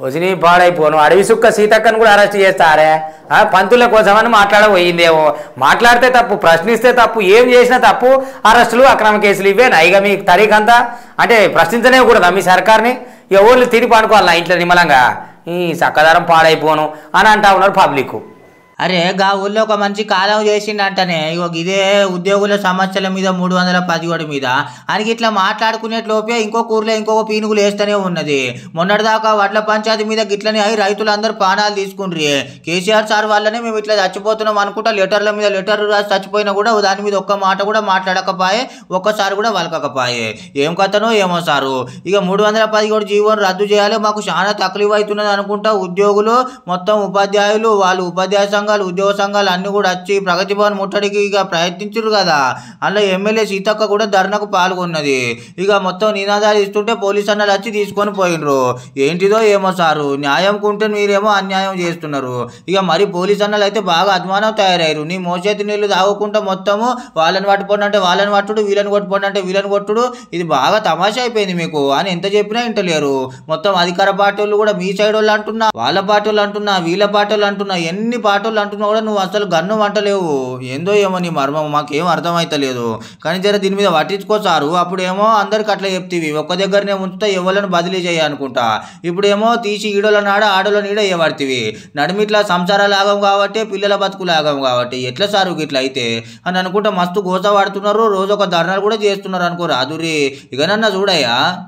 వదిని పాడైపోను అడవి సుక్క సీతక్కను కూడా అరెస్ట్ చేస్తారే ఆ, పంతుల కోసమని మాట్లాడబోయిందేమో మాట్లాడితే తప్పు ప్రశ్నిస్తే తప్పు ఏం చేసినా తప్పు అరెస్టులు అక్రమ కేసులు ఇవేనా ఇక మీ తరీకంతా అంటే ప్రశ్నించనే కూడదా మీ సర్కార్ని ఎవరు తిరిగి పనుకోవాలా ఇంట్లో నిమ్మలంగా ఈ చక్కదరం పాడైపోను అని అంటా ఉన్నారు పబ్లిక్ అరే గా ఊళ్ళో ఒక మంచి కాలం చేసిండంటనే ఇగో ఇదే ఉద్యోగుల సమస్యల మీద మూడు వందల పదిహేడు మీద ఆయనకి ఇట్లా మాట్లాడుకునే లోపే ఇంకో ఊర్లో ఇంకొక పీనుగులు వేస్తూనే ఉన్నది మొన్నటిదాకా వడ్ల పంచాయతీ మీద గిట్లనే అయి రైతులందరూ ప్రాణాలు తీసుకుండ్రి కేసీఆర్ సార్ వల్లనే మేము ఇట్లా చచ్చిపోతున్నాం అనుకుంటా లెటర్ల మీద లెటర్ రాసి చచ్చిపోయినా కూడా దాని మీద ఒక్క మాట కూడా మాట్లాడకపోయే ఒక్కసారి కూడా వలకకపోయే ఏం కథనో ఏమో సారు ఇక మూడు వందల పదిహేడు జీవోను రద్దు చేయాలి మాకు చాలా తక్లీఫ్ అవుతున్నది అనుకుంటా ఉద్యోగులు మొత్తం ఉపాధ్యాయులు వాళ్ళు ఉపాధ్యాయ సంఘాలు ఉద్యోగ సంఘాలు అన్ని కూడా వచ్చి ప్రగతి భవన్ ముట్టడికి ఇక ప్రయత్నించారు కదా అందులో ఎమ్మెల్యే సీతక్క కూడా ధర్నాకు పాల్గొన్నది ఇక మొత్తం నినాదాలు ఇస్తుంటే పోలీస్ అన్నలు వచ్చి తీసుకొని పోయినరు ఏంటిదో ఏమో సారు న్యాయం కుంటే మీరేమో అన్యాయం చేస్తున్నారు ఇక మరి పోలీస్ అన్నలు అయితే బాగా అధ్వానం తయారయ్యారు నీ మోచేతి నీళ్లు తాగకుండా మొత్తము వాళ్ళని పట్టుకోండి అంటే వాళ్ళని పట్టుడు వీళ్ళని కొట్టుకోండి అంటే వీళ్ళని కొట్టుడు ఇది బాగా తమాషా అయిపోయింది మీకు అని ఎంత చెప్పినా ఇంటలేరు మొత్తం అధికార పార్టీ వాళ్ళు కూడా మీ సైడ్ వాళ్ళు అంటున్నా వాళ్ళ పార్టీ వాళ్ళు అంటున్నా వీళ్ళ పార్టీ వాళ్ళు అంటున్నా ఎన్ని పార్టీ వాళ్ళు అంటున్నా కూడా నువ్వు అసలు గన్ను వంటలేవు ఏందో ఏమో నీ మర్మం మాకేం అర్థమైతలేదు కానీ జర దీని మీద పట్టించుకో సారు అప్పుడేమో అందరికి అట్లా చెప్తీవి ఒక్క దగ్గరనే ఉంచుతా ఎవరిని బదిలీ చేయ అనుకుంటా ఇప్పుడేమో తీసి ఈడోళ్ళ నాడ ఆడోళ్ళ నీడ ఇవ్వబడితివి నడిమిట్లా సంసారాలు ఆగం కాబట్టి పిల్లల బతుకులు ఆగం కాబట్టి ఎట్లా సారు ఇట్లా అయితే అని అనుకుంటా మస్తు గోస పడుతున్నారు రోజు ఒక ధర్నాలు కూడా చేస్తున్నారు అనుకో రాదురి ఇక నన్న చూడయ్యా